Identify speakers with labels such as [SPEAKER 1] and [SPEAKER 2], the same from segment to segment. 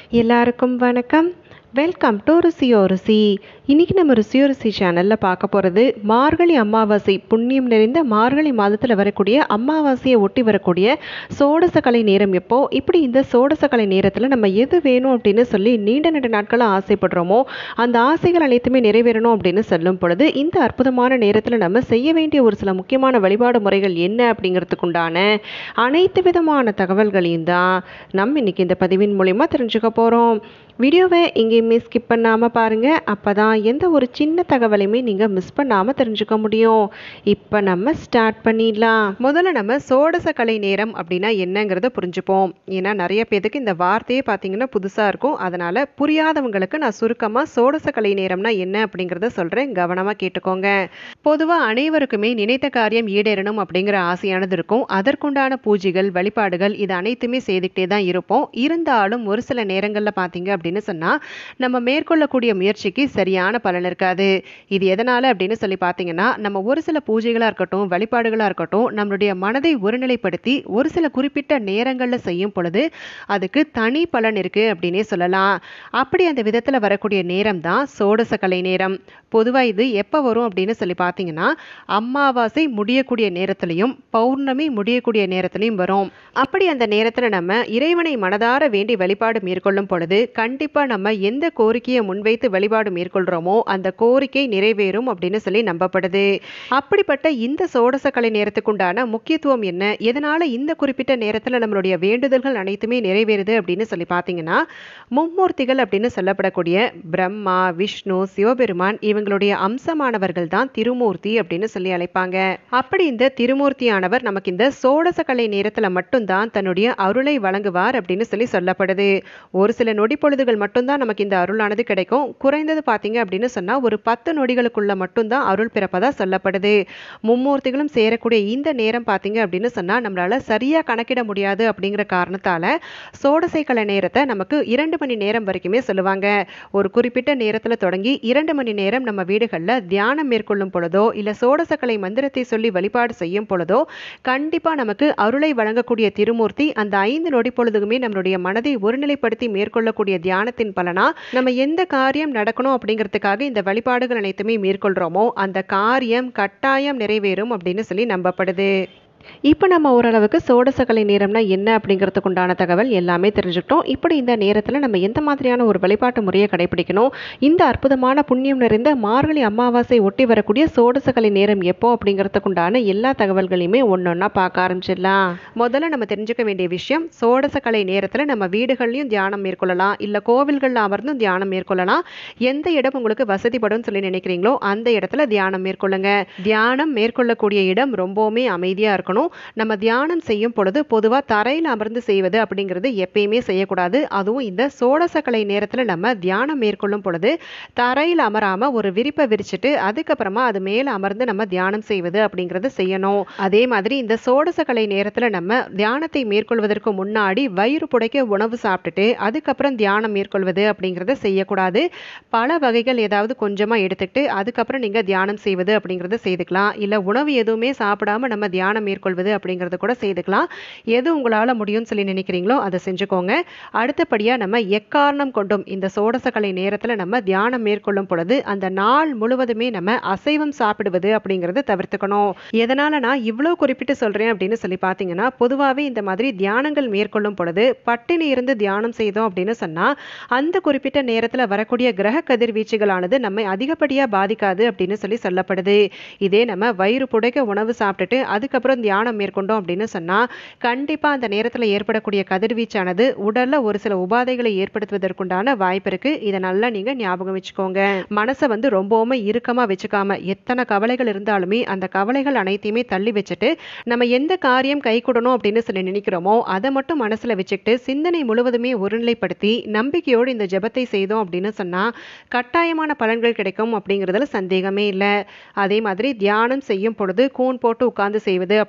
[SPEAKER 1] எல்லாருக்கும் வணக்கம் welcome to ருசியோ ருசி இன்றைக்கி நம்ம ருசியோ ருசி சேனலில் பார்க்க போகிறது மார்கழி அமாவாசை புண்ணியம் நிறைந்த மார்கழி மாதத்தில் வரக்கூடிய அமாவாசையை ஒட்டி வரக்கூடிய சோடசக்கலை நேரம் எப்போ இப்படி இந்த சோடசக்கலை நேரத்தில் நம்ம எது வேணும் அப்படின்னு சொல்லி நீண்ட நீண்ட நாட்களாக ஆசைப்படுறோமோ அந்த ஆசைகள் அனைத்துமே நிறைவேறணும் அப்படின்னு சொல்லும் பொழுது இந்த அற்புதமான நேரத்தில் நம்ம செய்ய வேண்டிய ஒரு சில முக்கியமான வழிபாடு முறைகள் என்ன அப்படிங்கிறதுக்குண்டான அனைத்து விதமான தகவல்களையும் தான் நம்ம இன்னைக்கு இந்த பதிவின் மூலிமா தெரிஞ்சுக்க போகிறோம் வீடியோவை எங்கேயுமே ஸ்கிப் பண்ணாமல் பாருங்கள் அப்போ தான் எந்த ஒரு சின்ன தகவலையுமே நீங்கள் மிஸ் பண்ணாமல் தெரிஞ்சுக்க முடியும் இப்போ நம்ம ஸ்டார்ட் பண்ணிடலாம் முதல்ல நம்ம சோடச கலை நேரம் அப்படின்னா என்னங்கிறத புரிஞ்சுப்போம் ஏன்னா நிறைய பேருக்கு இந்த வார்த்தையே பார்த்தீங்கன்னா புதுசாக இருக்கும் அதனால் புரியாதவங்களுக்கு நான் சுருக்கமாக சோடச கலை நேரம்னா என்ன அப்படிங்கிறத சொல்கிறேன் கவனமாக கேட்டுக்கோங்க பொதுவாக அனைவருக்குமே நினைத்த காரியம் ஈடேறணும் அப்படிங்கிற ஆசையானது இருக்கும் அதற்குண்டான பூஜைகள் வழிபாடுகள் இது அனைத்துமே செய்துக்கிட்டே தான் இருப்போம் இருந்தாலும் ஒரு சில நேரங்களில் பார்த்தீங்க அப்படின்னு சொன்னால் நம்ம மேற்கொள்ளக்கூடிய முயற்சிக்கு சரியான பலன் இருக்காது இது எதனால் அப்படின்னு சொல்லி பார்த்தீங்கன்னா நம்ம ஒரு சில பூஜைகளாக இருக்கட்டும் வழிபாடுகளாக இருக்கட்டும் நம்மளுடைய மனதை ஒருநிலைப்படுத்தி ஒரு சில குறிப்பிட்ட நேரங்களில் செய்யும் பொழுது அதுக்கு தனி பலன் இருக்குது அப்படின்னே சொல்லலாம் அப்படி அந்த விதத்தில் வரக்கூடிய நேரம் தான் சோடசக்கலை நேரம் பொதுவாக இது எப்போ வரும் அப்படின்னு சொல்லி பார்த்தீங்கன்னா அமாவாசை முடியக்கூடிய நேரத்துலையும் பௌர்ணமி முடியக்கூடிய நேரத்துலையும் வரும் அப்படி அந்த நேரத்தில் நம்ம இறைவனை மனதார வேண்டி வழிபாடு மேற்கொள்ளும் பொழுது கண்டிப்பாக நம்ம எந்த கோரிக்கையை முன்வைத்து வழிபாடு மேற்கொள்கிறோமோ அந்த கோரிக்கை நிறைவேறும் அப்படின்னு சொல்லி நம்பப்படுது அப்படிப்பட்ட இந்த சோடசக்கலை நேரத்துக்குண்டான முக்கியத்துவம் என்ன எதனால் இந்த குறிப்பிட்ட நேரத்தில் நம்மளுடைய வேண்டுதல்கள் அனைத்துமே நிறைவேறுது அப்படின்னு சொல்லி பார்த்தீங்கன்னா மும்மூர்த்திகள் அப்படின்னு சொல்லப்படக்கூடிய பிரம்மா விஷ்ணு சிவபெருமான் இவங்களுடைய அம்சமானவர்கள் தான் திருமூர்த்தி அப்படின்னு சொல்லி அழைப்பாங்க அப்படி இந்த திருமூர்த்தியானவர் நமக்கு இந்த சோடசக்கலை நேரத்தில் மட்டும்தான் தன்னுடைய அருளை வழங்குவார் அப்படின்னு சொல்லி சொல்லப்படுது ஒரு சில நொடி பொழுதுகள் மட்டும்தான் நமக்கு இந்த அருளானது கிடைக்கும் குறைந்தது பார்த்தீங்க அப்படின்னு சொன்னால் ஒரு பத்து நொடிகளுக்குள்ள மட்டும்தான் அருள் பிறப்பதா சொல்லப்படுது மும்மூர்த்திகளும் சேரக்கூடிய இந்த நேரம் பார்த்தீங்க அப்படின்னு சொன்னால் நம்மளால சரியாக கணக்கிட முடியாது அப்படிங்கிற காரணத்தால் சோடசைக்கலை நேரத்தை நமக்கு இரண்டு மணி நேரம் வரைக்குமே சொல்லுவாங்க ஒரு குறிப்பிட்ட நேரத்தில் தொடங்கி இரண்டு மணி நேரம் நம்ம வீடுகளில் தியானம் மேற்கொள்ளும் பொழுதோ இல்லை சோடசக்கலை மந்திரத்தை சொல்லி வழிபாடு செய்யும் பொழுதோ கண்டிப்பாக நமக்கு அருளை வழங்கக்கூடிய திருமூர்த்தி அந்த ஐந்து நொடி பொழுதுமே நம்மளுடைய மனதை ஒருநிலைப்படுத்தி மேற்கொள்ளக்கூடிய தியானத்தின் பலனா நம்ம எந்த காரியம் நடக்கணும் அப்படிங்கிறதுக்காக இந்த வழிபாடுகள் அனைத்துமே மேற்கொள்கிறோமோ அந்த காரியம் கட்டாயம் நிறைவேறும் அப்படின்னு சொல்லி நம்பப்படுது இப்போ நம்ம ஓரளவுக்கு சோடசக்கலை நேரம்னா என்ன அப்படிங்கிறதுக்கு உண்டான தகவல் எல்லாமே தெரிஞ்சுக்கிட்டோம் இப்படி இந்த நேரத்தில் நம்ம எந்த மாதிரியான ஒரு வழிபாட்டு முறையை கடைபிடிக்கணும் இந்த அற்புதமான புண்ணியம் நிறைந்த மார்கழி அமாவாசை ஒட்டி வரக்கூடிய சோடசக்கலை நேரம் எப்போ அப்படிங்கிறதுக்கு உண்டான எல்லா தகவல்களையுமே ஒன்றொன்னா பார்க்க ஆரம்பிச்சிடலாம் முதல்ல நம்ம தெரிஞ்சுக்க வேண்டிய விஷயம் சோடசக்கலை நேரத்தில் நம்ம வீடுகள்லையும் தியானம் மேற்கொள்ளலாம் இல்லை கோவில்களில் அமர்ந்தும் தியானம் மேற்கொள்ளலாம் எந்த இடம் உங்களுக்கு வசதிப்படும் சொல்லி நினைக்கிறீங்களோ அந்த இடத்துல தியானம் மேற்கொள்ளுங்க தியானம் மேற்கொள்ளக்கூடிய இடம் ரொம்பவுமே அமைதியாக இருக்கணும் இருக்கணும் நம்ம தியானம் செய்யும் பொழுது பொதுவாக தரையில் அமர்ந்து செய்வது அப்படிங்கிறது எப்பயுமே செய்யக்கூடாது அதுவும் இந்த சோடசக்கலை நேரத்தில் நம்ம தியானம் மேற்கொள்ளும் பொழுது தரையில் அமராமல் ஒரு விரிப்பை விரிச்சிட்டு அதுக்கப்புறமா அது மேலே அமர்ந்து நம்ம தியானம் செய்வது அப்படிங்கிறது செய்யணும் அதே மாதிரி இந்த சோடசக்கலை நேரத்தில் நம்ம தியானத்தை மேற்கொள்வதற்கு முன்னாடி வயிறு புடைக்க உணவு சாப்பிட்டுட்டு அதுக்கப்புறம் தியானம் மேற்கொள்வது அப்படிங்கிறத செய்யக்கூடாது பல வகைகள் ஏதாவது கொஞ்சமாக எடுத்துக்கிட்டு அதுக்கப்புறம் நீங்கள் தியானம் செய்வது அப்படிங்கிறத செய்துக்கலாம் இல்லை உணவு எதுவுமே சாப்பிடாம நம்ம தியானம் மேற்கொள் மேற்கொள்வது அப்படிங்கிறத கூட செய்துக்கலாம் எது உங்களால் முடியும்னு சொல்லி நினைக்கிறீங்களோ அதை செஞ்சுக்கோங்க அடுத்தபடியாக நம்ம எக்காரணம் கொண்டும் இந்த சோடசக்கலை நேரத்தில் நம்ம தியானம் மேற்கொள்ளும் பொழுது அந்த நாள் முழுவதுமே நம்ம அசைவம் சாப்பிடுவது அப்படிங்கிறத தவிர்த்துக்கணும் எதனால் நான் இவ்வளோ குறிப்பிட்டு சொல்கிறேன் அப்படின்னு சொல்லி பார்த்தீங்கன்னா பொதுவாகவே இந்த மாதிரி தியானங்கள் மேற்கொள்ளும் பொழுது பட்டினி இருந்து தியானம் செய்தோம் அப்படின்னு சொன்னால் அந்த குறிப்பிட்ட நேரத்தில் வரக்கூடிய கிரக கதிர்வீச்சுகளானது நம்மை அதிகப்படியாக பாதிக்காது அப்படின்னு சொல்லி சொல்லப்படுது இதே நம்ம வயிறு புடைக்க உணவு சாப்பிட்டுட்டு அதுக்கப்புறம் தியானம் மேற்கொண்டோம் அப்படின்னு சொன்னால் கண்டிப்பாக அந்த நேரத்தில் ஏற்படக்கூடிய கதிர்வீச்சானது உடலில் ஒரு சில உபாதைகளை ஏற்படுத்துவதற்குண்டான வாய்ப்பு இருக்குது இதை நல்லா நீங்கள் ஞாபகம் வச்சுக்கோங்க மனசை வந்து ரொம்பவுமே இறுக்கமாக வச்சுக்காம எத்தனை கவலைகள் இருந்தாலுமே அந்த கவலைகள் அனைத்தையுமே தள்ளி வச்சுட்டு நம்ம எந்த காரியம் கை கூடணும் அப்படின்னு சொல்லி நினைக்கிறோமோ அதை மட்டும் மனசில் வச்சுக்கிட்டு சிந்தனை முழுவதுமே ஒருநிலைப்படுத்தி நம்பிக்கையோடு இந்த ஜபத்தை செய்தோம் அப்படின்னு சொன்னால் கட்டாயமான பலன்கள் கிடைக்கும் அப்படிங்கிறதுல சந்தேகமே இல்லை அதே மாதிரி தியானம் செய்யும் பொழுது கூன் போட்டு உட்கார்ந்து செய்வது அப்படி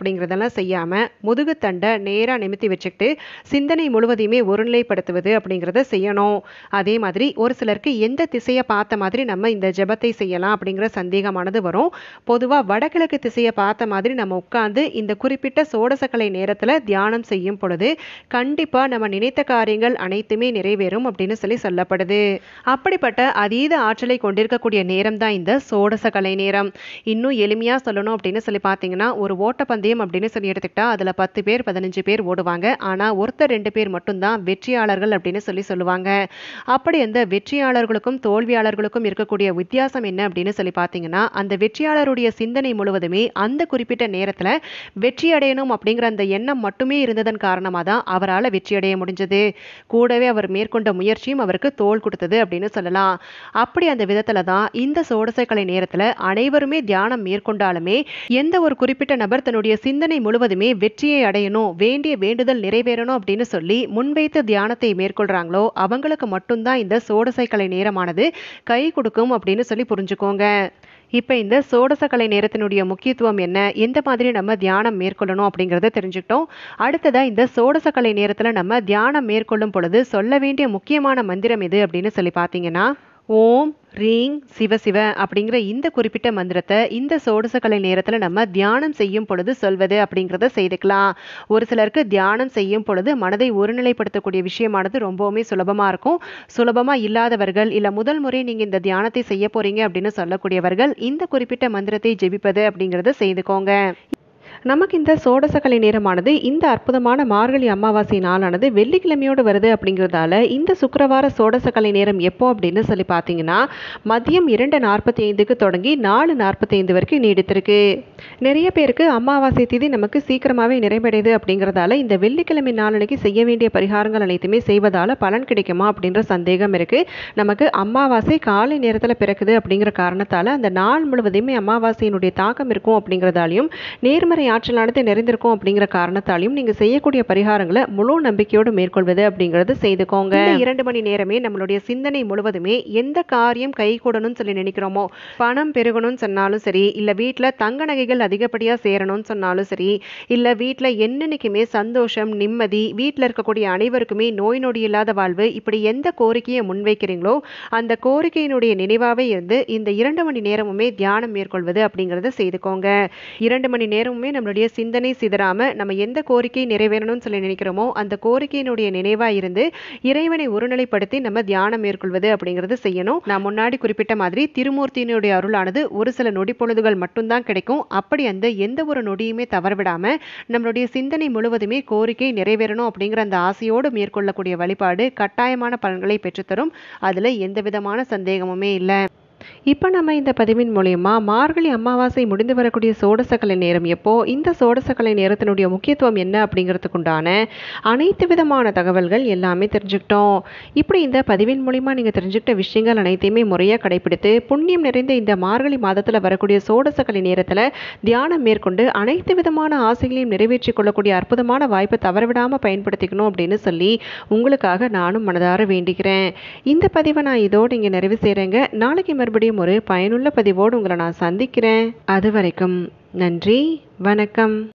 [SPEAKER 1] அப்படிங்கிறதெல்லாம் செய்யாமல் முதுகுத்தண்டை நேராக நிமித்தி வச்சுக்கிட்டு சிந்தனை முழுவதையுமே ஒருநிலைப்படுத்துவது அப்படிங்கிறத செய்யணும் அதே மாதிரி ஒரு சிலருக்கு எந்த திசையை பார்த்த மாதிரி நம்ம இந்த ஜெபத்தை செய்யலாம் அப்படிங்கிற சந்தேகமானது வரும் பொதுவாக வடகிழக்கு திசையை பார்த்த மாதிரி நம்ம உட்காந்து இந்த குறிப்பிட்ட சோடசக்கலை நேரத்தில் தியானம் செய்யும் பொழுது கண்டிப்பாக நம்ம நினைத்த காரியங்கள் அனைத்துமே நிறைவேறும் அப்படின்னு சொல்லி சொல்லப்படுது அப்படிப்பட்ட அதீத ஆற்றலை கொண்டிருக்கக்கூடிய நேரம் தான் இந்த சோடசக்கலை நேரம் இன்னும் எளிமையாக சொல்லணும் அப்படின்னு சொல்லி பார்த்தீங்கன்னா ஒரு ஓட்டப்பந்தயம் அப்படின்னு சொல்லி எடுத்துக்கிட்டா அதில் பத்து பேர் பதினஞ்சு பேர் ஓடுவாங்க ஆனால் ஒருத்தர் ரெண்டு பேர் மட்டும்தான் வெற்றியாளர்கள் அப்படின்னு சொல்லி சொல்லுவாங்க அப்படி அந்த வெற்றியாளர்களுக்கும் தோல்வியாளர்களுக்கும் இருக்கக்கூடிய வித்தியாசம் என்ன அப்படின்னு சொல்லி பார்த்தீங்கன்னா அந்த வெற்றியாளருடைய சிந்தனை முழுவதுமே அந்த குறிப்பிட்ட நேரத்தில் வெற்றி அடையணும் அப்படிங்கிற அந்த எண்ணம் மட்டுமே இருந்ததன் காரணமாக தான் அவரால் வெற்றி அடைய முடிஞ்சது கூடவே அவர் மேற்கொண்ட முயற்சியும் அவருக்கு தோல் கொடுத்தது அப்படின்னு சொல்லலாம் அப்படி அந்த விதத்தில் தான் இந்த சோடசக்கலை நேரத்தில் அனைவருமே தியானம் மேற்கொண்டாலுமே எந்த ஒரு குறிப்பிட்ட நபர் தன்னுடைய சிந்தனை முழுவதுமே வெற்றியை அடையணும் வேண்டிய வேண்டுதல் நிறைவேறணும் அப்படின்னு சொல்லி முன்வைத்து தியானத்தை மேற்கொள்றாங்களோ அவங்களுக்கு மட்டும்தான் இந்த சோடசைக்கலை நேரமானது கை கொடுக்கும் அப்படின்னு சொல்லி புரிஞ்சுக்கோங்க இப்போ இந்த சோடசக்கலை நேரத்தினுடைய முக்கியத்துவம் என்ன எந்த மாதிரி நம்ம தியானம் மேற்கொள்ளணும் அப்படிங்கிறத தெரிஞ்சுக்கிட்டோம் அடுத்ததாக இந்த சோடசக்கலை நேரத்தில் நம்ம தியானம் மேற்கொள்ளும் பொழுது சொல்ல வேண்டிய முக்கியமான மந்திரம் எது அப்படின்னு சொல்லி பார்த்தீங்கன்னா ஓம் ரீங் சிவசிவ அப்படிங்கிற இந்த குறிப்பிட்ட மந்திரத்தை இந்த சோடசக்கலை நேரத்தில் நம்ம தியானம் செய்யும் பொழுது சொல்வது அப்படிங்கிறத செய்துக்கலாம் ஒரு சிலருக்கு தியானம் செய்யும் பொழுது மனதை ஒருநிலைப்படுத்தக்கூடிய விஷயமானது ரொம்பவுமே சுலபமாக இருக்கும் சுலபமாக இல்லாதவர்கள் இல்லை முதல் முறை நீங்கள் இந்த தியானத்தை செய்ய போகிறீங்க அப்படின்னு சொல்லக்கூடியவர்கள் இந்த குறிப்பிட்ட மந்திரத்தை ஜெபிப்பது அப்படிங்கிறத செய்துக்கோங்க நமக்கு இந்த சோடசக்கலை நேரமானது இந்த அற்புதமான மார்கழி அமாவாசை நாளானது வெள்ளிக்கிழமையோடு வருது அப்படிங்கிறதால இந்த சுக்கரவார சோடசக்கலை நேரம் எப்போ அப்படின்னு சொல்லி பார்த்தீங்கன்னா மதியம் இரண்டு நாற்பத்தி ஐந்துக்கு தொடங்கி நாலு நாற்பத்தி ஐந்து வரைக்கும் நீடித்திருக்கு நிறைய பேருக்கு அமாவாசை திதி நமக்கு சீக்கிரமாகவே நிறைவடையுது அப்படிங்கிறதால இந்த வெள்ளிக்கிழமை நாளன்னைக்கு செய்ய வேண்டிய பரிகாரங்கள் அனைத்துமே செய்வதால் பலன் கிடைக்குமா அப்படின்ற சந்தேகம் இருக்குது நமக்கு அமாவாசை காலை நேரத்தில் பிறக்குது அப்படிங்கிற காரணத்தால் அந்த நாள் முழுவதையுமே அமாவாசையினுடைய தாக்கம் இருக்கும் அப்படிங்கிறதாலையும் நேர்மறை ஆற்றலானது நிறைந்திருக்கும் அப்படிங்கிற காரணத்தாலையும் நீங்கள் செய்யக்கூடிய பரிகாரங்களை முழு நம்பிக்கையோடு மேற்கொள்வது அப்படிங்கிறது செய்துக்கோங்க இந்த இரண்டு மணி நேரமே நம்மளுடைய சிந்தனை முழுவதுமே எந்த காரியம் கை கூடணும்னு சொல்லி நினைக்கிறோமோ பணம் பெருகணும்னு சொன்னாலும் சரி இல்லை வீட்டில் தங்க நகைகள் அதிகப்படியாக சேரணும்னு சொன்னாலும் சரி இல்லை வீட்டில் என்னன்னைக்குமே சந்தோஷம் நிம்மதி வீட்டில் இருக்கக்கூடிய அனைவருக்குமே நோய் நொடி இல்லாத வாழ்வு இப்படி எந்த கோரிக்கையை முன்வைக்கிறீங்களோ அந்த கோரிக்கையினுடைய நினைவாகவே இருந்து இந்த இரண்டு மணி நேரமுமே தியானம் மேற்கொள்வது அப்படிங்கிறத செய்துக்கோங்க இரண்டு மணி நேரமுமே நம்மளுடைய சிந்தனை சிதறாம நம்ம எந்த கோரிக்கை நிறைவேறணும்னு சொல்லி நினைக்கிறோமோ அந்த கோரிக்கையினுடைய நினைவா இருந்து இறைவனை ஒருநிலைப்படுத்தி நம்ம தியானம் மேற்கொள்வது அப்படிங்கிறது செய்யணும் நான் முன்னாடி குறிப்பிட்ட மாதிரி திருமூர்த்தியினுடைய அருளானது ஒரு சில நொடி பொழுதுகள் மட்டும்தான் கிடைக்கும் அப்படி அந்த எந்த ஒரு நொடியுமே தவறவிடாம நம்மளுடைய சிந்தனை முழுவதுமே கோரிக்கை நிறைவேறணும் அப்படிங்கிற அந்த ஆசையோடு மேற்கொள்ளக்கூடிய வழிபாடு கட்டாயமான பலன்களை பெற்றுத்தரும் அதுல எந்த விதமான சந்தேகமுமே இல்லை இப்போ நம்ம இந்த பதிவின் மூலயமா மார்கழி அமாவாசை முடிந்து வரக்கூடிய சோடசக்கலை நேரம் எப்போ இந்த சோடசக்கலை நேரத்தினுடைய முக்கியத்துவம் என்ன அப்படிங்கிறதுக்குண்டான அனைத்து விதமான தகவல்கள் எல்லாமே தெரிஞ்சுக்கிட்டோம் இப்படி இந்த பதிவின் மூலிமா நீங்கள் தெரிஞ்சுக்கிட்ட விஷயங்கள் அனைத்தையுமே முறையாக கடைபிடித்து புண்ணியம் நிறைந்த இந்த மார்கழி மாதத்தில் வரக்கூடிய சோடசக்கலை நேரத்தில் தியானம் மேற்கொண்டு அனைத்து விதமான ஆசைகளையும் நிறைவேற்றி கொள்ளக்கூடிய அற்புதமான வாய்ப்பை தவறவிடாமல் பயன்படுத்திக்கணும் அப்படின்னு சொல்லி உங்களுக்காக நானும் மனதார வேண்டிக்கிறேன் இந்த பதிவை நான் இதோடு இங்கே நிறைவு செய்கிறேங்க நாளைக்கு மறுபடியும் ஒரு பயனுள்ள பதிவோடு உங்களை நான் சந்திக்கிறேன் அது வரைக்கும் நன்றி வணக்கம்